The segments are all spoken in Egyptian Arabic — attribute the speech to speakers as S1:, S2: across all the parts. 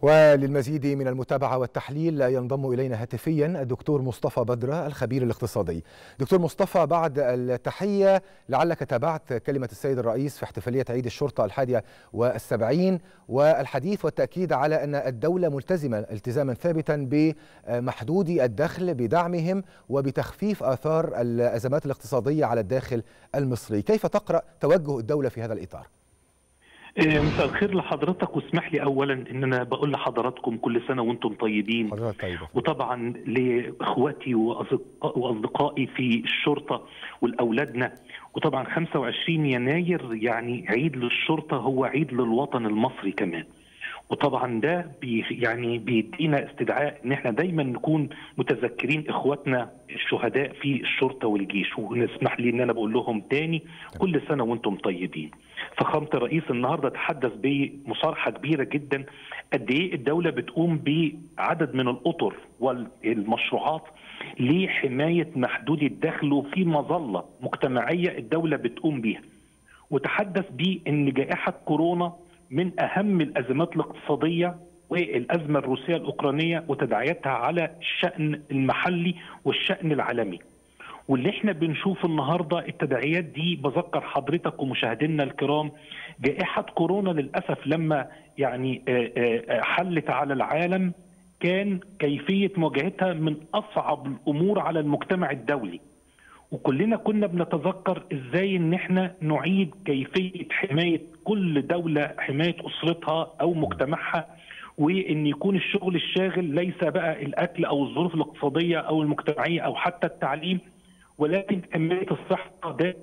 S1: وللمزيد من المتابعة والتحليل ينضم إلينا هاتفيا الدكتور مصطفى بدرة الخبير الاقتصادي دكتور مصطفى بعد التحية لعلك تابعت كلمة السيد الرئيس في احتفالية عيد الشرطة الحادية والسبعين والحديث والتأكيد على أن الدولة ملتزمة التزاما ثابتا بمحدود الدخل بدعمهم وبتخفيف آثار الأزمات الاقتصادية على الداخل المصري كيف تقرأ توجه الدولة في هذا الإطار؟
S2: مساء الخير لحضرتك واسمح لي اولا ان انا بقول لحضراتكم كل سنه وانتم طيبين
S1: حضرتك طيبة.
S2: وطبعا لاخواتي واصدقائي في الشرطه ولاولادنا وطبعا 25 يناير يعني عيد للشرطه هو عيد للوطن المصري كمان وطبعا ده بي يعني بيدينا استدعاء ان احنا دايما نكون متذكرين اخواتنا الشهداء في الشرطه والجيش ونسمح لي ان انا بقول لهم تاني كل سنه وانتم طيبين. فخامه الرئيس النهارده تحدث بمصارحه كبيره جدا قد ايه الدوله بتقوم بعدد من الاطر والمشروعات لحمايه محدود الدخل وفي مظله مجتمعيه الدوله بتقوم بيها. وتحدث بان جائحه كورونا من اهم الازمات الاقتصاديه والازمه الروسيه الاوكرانيه وتداعياتها على الشان المحلي والشان العالمي. واللي احنا بنشوف النهارده التداعيات دي بذكر حضرتك ومشاهدينا الكرام جائحه كورونا للاسف لما يعني حلت على العالم كان كيفيه مواجهتها من اصعب الامور على المجتمع الدولي. وكلنا كنا بنتذكر ازاي ان احنا نعيد كيفيه حمايه كل دوله حمايه اسرتها او مجتمعها وان يكون الشغل الشاغل ليس بقى الاكل او الظروف الاقتصاديه او المجتمعيه او حتى التعليم ولكن حمايه الصحه ده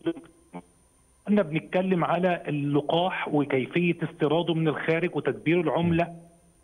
S2: كنا بنتكلم على اللقاح وكيفيه استيراده من الخارج وتدبير العمله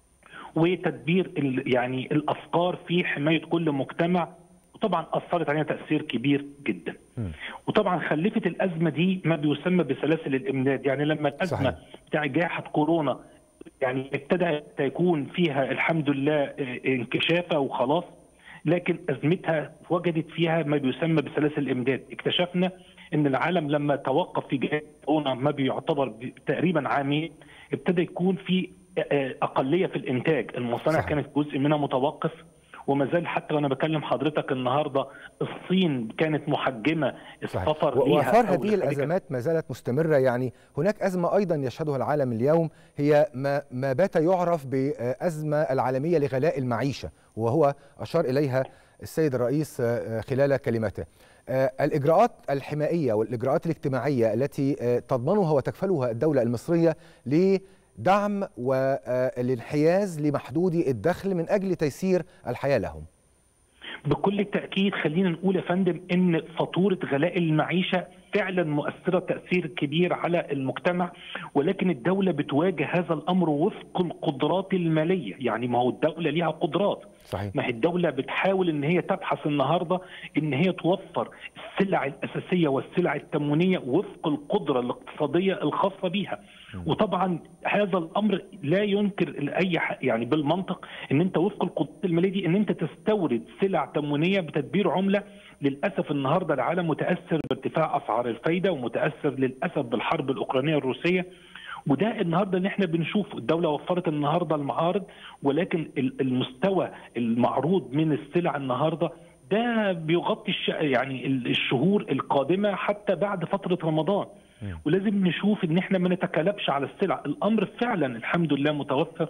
S2: وتدبير يعني الافكار في حمايه كل مجتمع وطبعا اثرت علينا تاثير كبير جدا. م. وطبعا خلفت الازمه دي ما بيسمى بسلاسل الامداد، يعني لما الازمه صحيح. بتاع جائحه كورونا يعني ابتدى يكون فيها الحمد لله انكشافه وخلاص لكن ازمتها وجدت فيها ما بيسمى بسلاسل الامداد، اكتشفنا ان العالم لما توقف في جائحه كورونا ما بيعتبر تقريبا عامين ابتدى يكون في اقليه في الانتاج، المصانع صحيح. كانت جزء منها متوقف وما زال حتى وانا بكلم حضرتك النهارده الصين كانت محجمه السفر ليها
S1: واثار هذه الازمات ما زالت مستمره يعني هناك ازمه ايضا يشهدها العالم اليوم هي ما ما بات يعرف بازمه العالميه لغلاء المعيشه وهو اشار اليها السيد الرئيس خلال كلمته. الاجراءات الحمائيه والاجراءات الاجتماعيه التي تضمنها وتكفلها الدوله المصريه ل دعم والانحياز لمحدودي الدخل من اجل تيسير الحياه لهم.
S2: بكل تاكيد خلينا نقول يا فندم ان فاتوره غلاء المعيشه فعلا مؤثره تاثير كبير على المجتمع ولكن الدوله بتواجه هذا الامر وفق القدرات الماليه، يعني ما هو الدوله ليها قدرات.
S1: صحيح.
S2: ما هي الدوله بتحاول ان هي تبحث النهارده ان هي توفر السلع الاساسيه والسلع التموينيه وفق القدره الاقتصاديه الخاصه بيها. وطبعا هذا الامر لا ينكر اي يعني بالمنطق ان انت وفق القدرات الماليه دي ان انت تستورد سلع تموينيه بتدبير عمله للاسف النهارده العالم متاثر بارتفاع اسعار الفايده ومتاثر للاسف بالحرب الاوكرانيه الروسيه وده النهارده اللي احنا بنشوفه الدوله وفرت النهارده المعارض ولكن المستوى المعروض من السلع النهارده ده بيغطي الش... يعني الشهور القادمه حتى بعد فتره رمضان ولازم نشوف ان احنا ما نتكالبش على السلع الامر فعلا الحمد لله متوفر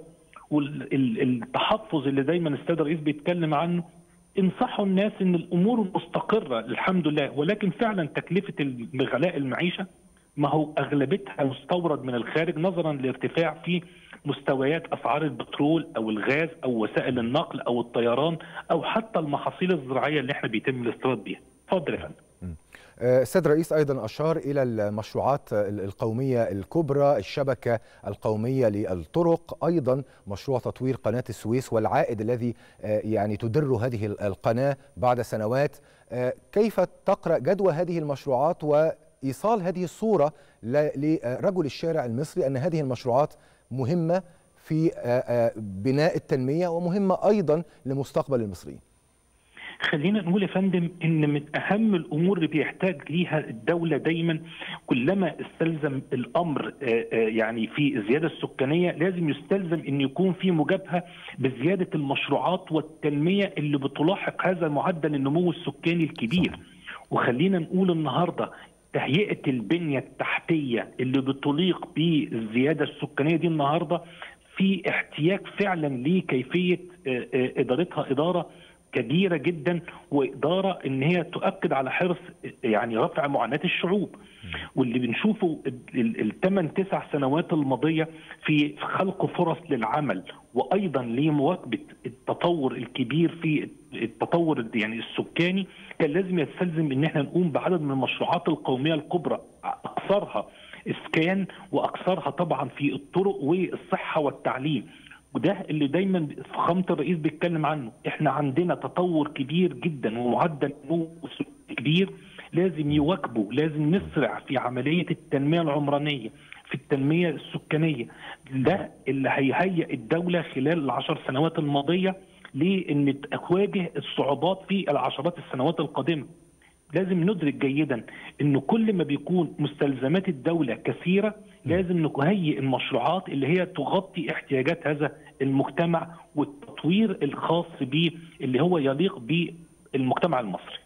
S2: والتحفظ اللي دايما السيد الرئيس بيتكلم عنه انصحوا الناس ان الامور مستقره الحمد لله ولكن فعلا تكلفه غلاء المعيشه ما هو اغلبيتها مستورد من الخارج نظرا لارتفاع في مستويات اسعار البترول او الغاز او وسائل النقل او الطيران او حتى المحاصيل الزراعيه اللي احنا بيتم الاستيراد بيها. اتفضل يا فندم.
S1: السيد الرئيس ايضا اشار الى المشروعات القوميه الكبرى الشبكه القوميه للطرق ايضا مشروع تطوير قناه السويس والعائد الذي يعني تدر هذه القناه بعد سنوات كيف تقرا جدوى هذه المشروعات وايصال هذه الصوره لرجل الشارع المصري ان هذه المشروعات مهمه في بناء التنميه ومهمه ايضا لمستقبل المصريين
S2: خلينا نقول يا فندم ان من اهم الامور اللي بيحتاج ليها الدوله دايما كلما استلزم الامر يعني في الزياده السكانيه لازم يستلزم ان يكون في مجابهه بزياده المشروعات والتنميه اللي بتلاحق هذا معدل النمو السكاني الكبير وخلينا نقول النهارده تهيئه البنيه التحتيه اللي بتليق بالزياده السكانيه دي النهارده في احتياج فعلا لكيفيه ادارتها اداره كبيره جدا واداره ان هي تؤكد على حرص يعني رفع معاناه الشعوب واللي بنشوفه الثمان تسع سنوات الماضيه في خلق فرص للعمل وايضا لمواكبه التطور الكبير في التطور يعني السكاني كان لازم يستلزم ان احنا نقوم بعدد من المشروعات القوميه الكبرى اكثرها اسكان واكثرها طبعا في الطرق والصحه والتعليم وده اللي دايما فخامه الرئيس بيتكلم عنه احنا عندنا تطور كبير جدا ومعدل نمو كبير لازم يواكبه لازم نسرع في عمليه التنميه العمرانيه في التنميه السكانيه ده اللي هيهيئ الدوله خلال العشر سنوات الماضيه لان تواجه الصعوبات في العشرات السنوات القادمه لازم ندرك جيدا ان كل ما بيكون مستلزمات الدوله كثيره لازم نهيئ المشروعات اللي هي تغطي احتياجات هذا المجتمع والتطوير الخاص به اللي هو يليق بالمجتمع المصري.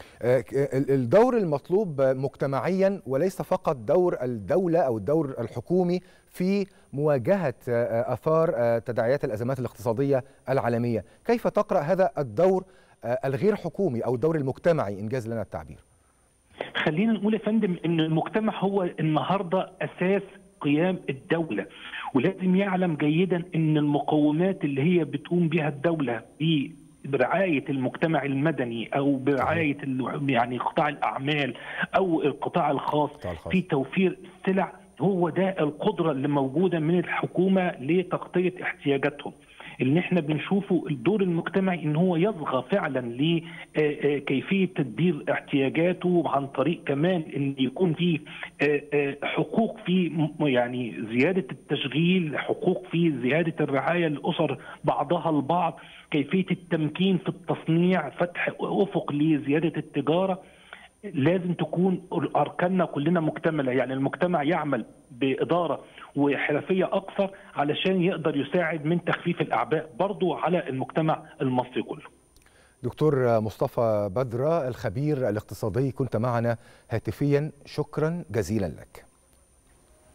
S1: الدور المطلوب مجتمعيا وليس فقط دور الدوله او الدور الحكومي في مواجهه اثار تداعيات الازمات الاقتصاديه العالميه، كيف تقرا هذا الدور الغير حكومي او الدور المجتمعي انجاز لنا التعبير؟
S2: خلينا نقول يا فندم ان المجتمع هو النهارده اساس قيام الدوله ولازم يعلم جيدا ان المقومات اللي هي بتقوم بها الدوله برعايه المجتمع المدني او برعايه يعني قطاع الاعمال او القطاع الخاص في توفير السلع هو ده القدره اللي موجوده من الحكومه لتغطيه احتياجاتهم. اللي احنا بنشوفه الدور المجتمعي ان هو يصغى فعلا لكيفيه تدبير احتياجاته عن طريق كمان ان يكون في حقوق في يعني زياده التشغيل، حقوق في زياده الرعايه للاسر بعضها البعض، كيفيه التمكين في التصنيع، فتح افق لزياده التجاره. لازم تكون اركاننا كلنا مكتمله يعني المجتمع يعمل باداره وحرفيه اكثر علشان يقدر يساعد من تخفيف الاعباء برضه على المجتمع المصري كله.
S1: دكتور مصطفى بدره الخبير الاقتصادي كنت معنا هاتفيا شكرا جزيلا لك.